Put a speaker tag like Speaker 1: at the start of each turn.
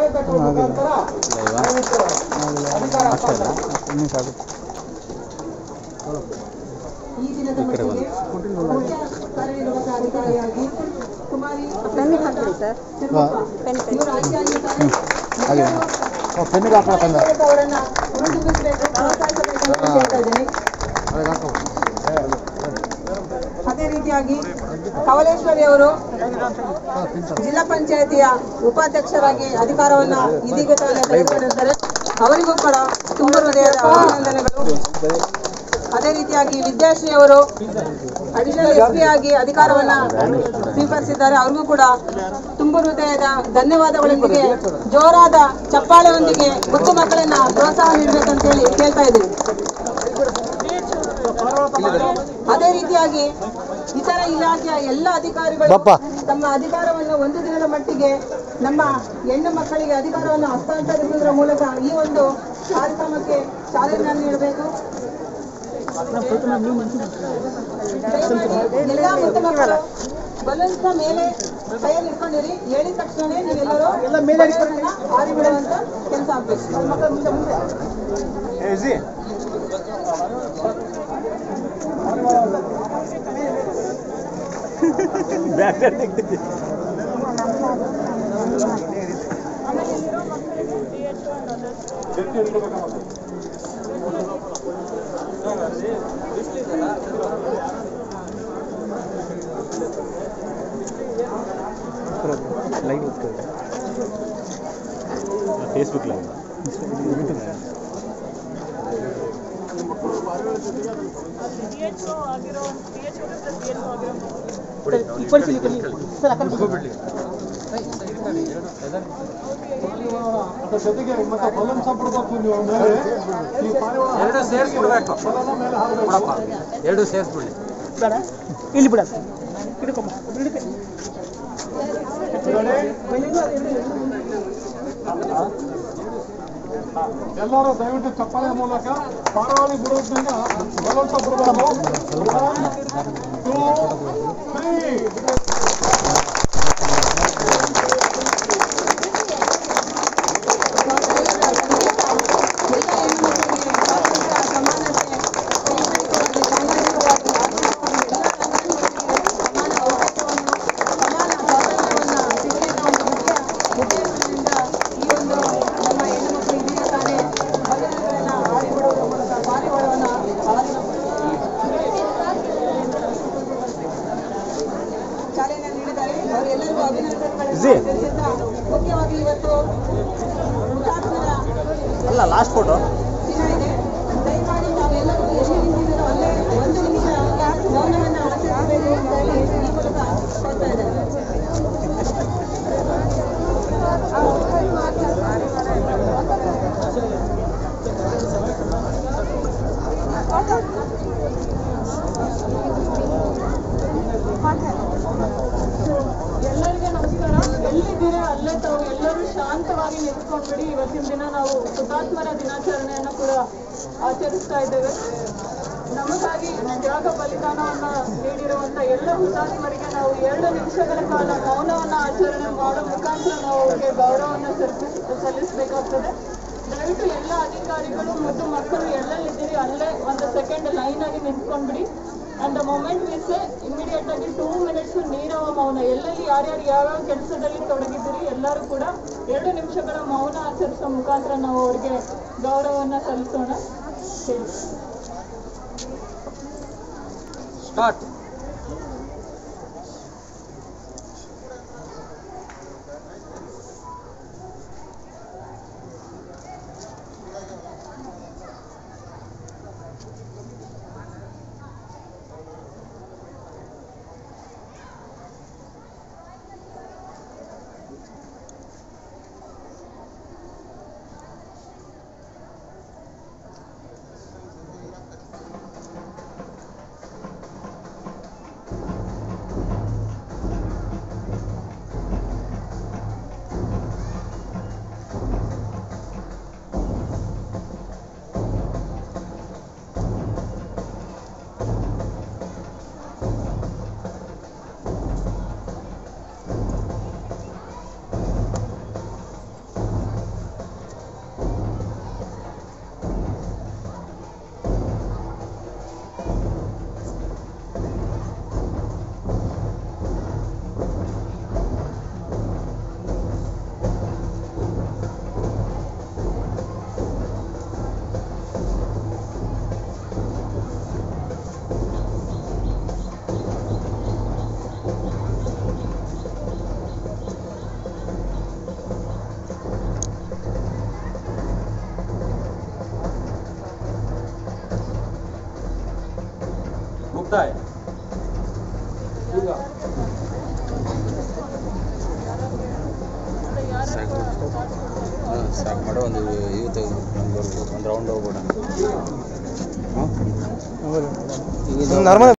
Speaker 1: ಚಪ್ಪಾಳೆ ತಟ್ಟುವ ಮುಖಾಂತರ ದಯವಿಟ್ಟು ಅಧಿಕಾರ ಹಸ್ತಾಂತರ.
Speaker 2: ಈ ದಿನದ ಮಟ್ಟಿಗೆ ಮುಖ್ಯ ಕಾರ್ಯನಿರ್ವಾಹಕಾಧಿಕಾರಿಯಾಗಿ ಕುಮಾರಿ
Speaker 3: ಪೆನ್ನಿಗೆ ಹಾಕ್ಬಿಡಿ ಸರ್
Speaker 2: ತಿಮ್ಮಪ್ಪ
Speaker 3: ಪೆನ್ ಪೆನ್
Speaker 2: ಇವರು ಆಯ್ಕೆಯಾಗಿದ್ದಾರೆ
Speaker 4: ಹಾಗೆ ಪೆನ್ನಿಗೆ ಹಾಕ್ಬೇಕಂದ
Speaker 2: ಅವರನ್ನ ಹುರಿದುಂಬಿಸಬೇಕು ಪ್ರೋತ್ಸಾಹಿಸಬೇಕು ಅಂತ ಕೇಳ್ತಾ ಇದ್ದೀನಿ
Speaker 4: ಅದಕ್ಕೆ ಹಾಕೋ
Speaker 2: ಅದೇ ರೀತಿಯಾಗಿ ಕವಲೇಶ್ವರಿ ಅವರು ಜಿಲ್ಲಾ ಪಂಚಾಯತಿಯ ಉಪಾಧ್ಯಕ್ಷರಾಗಿ ಅಧಿಕಾರವನ್ನ ಇದೀಗ ತಾನೇ ತೆಗೆದುಕೊಂಡಿರ್ತಾರೆ ಅವರಿಗೂ ಕೂಡ ತುಂಬ ಹೃದಯದ ಅಭಿನಂದನೆಗಳು ಅದೇ ರೀತಿಯಾಗಿ ವಿದ್ಯಾಶ್ರೀ ಅವರು ಅಡಿಷನಲ್ ಎಸ್ ಪಿ ಆಗಿ ಅಧಿಕಾರವನ್ನ ಸ್ವೀಕರಿಸಿದ್ದಾರೆ ಅವ್ರಿಗೂ ಕೂಡ ತುಂಬ ಹೃದಯದ ಧನ್ಯವಾದಗಳೊಂದಿಗೆ ಜೋರಾದ ಚಪ್ಪಾಳೆಯೊಂದಿಗೆ ಮುದ್ದು ಮಕ್ಕಳನ್ನ ಪ್ರೋತ್ಸಾಹ ನೀಡಬೇಕಂತೇಳಿ ಕೇಳ್ತಾ ಇದ್ದೀನಿ ಅದೇ ರೀತಿಯಾಗಿ ಇತರ ಇಲಾಖೆಯ ಎಲ್ಲ ಅಧಿಕಾರಿಗಳು
Speaker 4: ಬಪ್ಪ.
Speaker 2: ತಮ್ಮ ಅಧಿಕಾರವನ್ನು ಒಂದು ದಿನದ ಮಟ್ಟಿಗೆ ನಮ್ಮ ಹೆಣ್ಣು ಮಕ್ಕಳಿಗೆ ಅಧಿಕಾರವನ್ನು ಹಸ್ತಾಂತರಿಸುವುದರ ಮೂಲಕ ಈ ಒಂದು ಕಾರ್ಯಕ್ರಮಕ್ಕೆ ಚಾಲನೆ ನೀಡಬೇಕು ದಯಮಾಡಿ ಎಲ್ಲ ಮುದ್ದು ಮಕ್ಕಳು ಬಲೂನ್ಸ್ ಮೇಲೆ ಕೈಯಲ್ಲಿ ಇಟ್ಕೊಂಡಿರಿ ಹೇಳಿದ ತಕ್ಷಣ ನೀವೆಲ್ಲರೂ ಬಲೂನನ್ನ ಹಾರಿ ಬಿಡುವಂತ ಕೆಲಸ ಆಗ್ಬೇಕು ಮಕ್ಕಳು ಮುಂದೆ ಮುಂದೆ
Speaker 5: ಫೇಸ್ಬುಕ್ ಲೈವ್
Speaker 1: ಅದ್ರ ಜೊತೆಗೆ ಮತ್ತೆ ಬಲೂನ್ ಬಿಡ್ಬೇಕು ನೀವು ಮೇಲೆ ಈ ಪಾರಿವಾಳ
Speaker 6: ಎರಡು ಸೇರಿಸ್ಬಿಡ್ಬೇಕು
Speaker 1: ಬಲೂನ್ ಮೇಲೆ ಹಾರಬೇಕು
Speaker 6: ಎರಡು ಸೇರಿಸ್ಬಿಡಿ
Speaker 3: ಇಲ್ಲಿ ಬಿಡ
Speaker 1: ಎಲ್ಲರೂ ದಯವಿಟ್ಟು ಚಪ್ಪಾಳೆ ಮೂಲಕ ಪಾರಾವಳಿ ಬಿಡೋದ್ರಿಂದ ಬಲವಂತ ಬಿಡಬೇಕು ಟೂ ತ್ರೀ
Speaker 2: ಚಾಲನೆ ನೀಡಿದ್ದಾರೆ ಅವರೆಲ್ಲರಿಗೂ ಅಭಿನಂದನೆಗಳನ್ನು ತಿಳಿಸುತ್ತಾ ಮುಖ್ಯವಾಗಿ ಇವತ್ತು ಹುತಾತ್ಮರ
Speaker 6: ಅಲ್ಲ ಲಾಸ್ಟ್ ಫೋಟೋ
Speaker 2: ದಿನ ಇದೆ ದಯಮಾಡಿ ನಾವೆಲ್ಲರೂ ಎಲ್ಲಿ ನಿಂತಿದ್ದೀರೋ ಅಲ್ಲೇ ಒಂದು ನಿಮಿಷ ಮೌನವನ್ನು ಆಚರಿಸಬೇಕು ಅಂತ ಹೇಳಿ ಈ ಮೂಲಕ ಕೋರ್ತಾ ಇದ್ದಾರೆ
Speaker 7: ಎಲ್ಲರಿಗೆ ನಮಸ್ಕಾರ ಎಲ್ಲಿದ್ದೀರಾ ಅಲ್ಲೇ ತಾವು ಎಲ್ಲರೂ ಶಾಂತವಾಗಿ ನಿಂತ್ಕೊಂಡ್ಬಿಡಿ ಇವತ್ತಿನ ದಿನ ನಾವು ಹುತಾತ್ಮರ ದಿನಾಚರಣೆಯನ್ನು ಕೂಡ ಆಚರಿಸ್ತಾ ಇದ್ದೇವೆ ನಮಗಾಗಿ ತ್ಯಾಗ ಬಲಿದಾನವನ್ನ ನೀಡಿರುವಂತ ಎಲ್ಲ ಹುತಾತ್ಮರಿಗೆ ನಾವು ಎರಡು ನಿಮಿಷಗಳ ಕಾಲ ಮೌನವನ್ನ ಆಚರಣೆ ಮಾಡೋ ಮುಖಾಂತರ ನಾವು ಅವರಿಗೆ ಗೌರವವನ್ನು ಸಲ್ಲಿಸ್ ಸಲ್ಲಿಸಬೇಕಾಗ್ತದೆ ದಯವಿಟ್ಟು ಎಲ್ಲ ಅಧಿಕಾರಿಗಳು ಮತ್ತು ಮಕ್ಕಳು ಎಲ್ಲೆಲ್ಲಿದ್ದೀರಿ ಅಲ್ಲೇ ಒಂದು ಸೆಕೆಂಡ್ ಲೈನ್ ಆಗಿ ನಿಂತ್ಕೊಂಡ್ಬಿಡಿ and the moment we say immediate ಆಗಿ ಟೂ ಮಿನಿಟ್ಸ್ ನೀರವ ಮೌನ ಎಲ್ಲೆಲ್ಲಿ ಯಾರ್ಯಾರು ಯಾವ್ಯಾವ ಕೆಲಸದಲ್ಲಿ ತೊಡಗಿದ್ದೀರಿ ಎಲ್ಲರೂ ಕೂಡ ಎರಡು ನಿಮಿಷಗಳ ಮೌನ ಆಚರಿಸೋ ಮುಖಾಂತರ ನಾವು ಅವರಿಗೆ ಗೌರವವನ್ನು ಸಲ್ಲಿಸೋಣ ಹೇಳಿ
Speaker 6: ಸ್ಟಾರ್ಟ್ ಮುಕ್ತಾಯ ಈಗ
Speaker 5: ಸಾಕು ಮಾಡೋ ಒಂದು ಇವತ್ತು ಒಂದು ರೌಂಡ್ ಹೋಗ್ಬೋಣ
Speaker 4: ನಾರ್ಮಲ್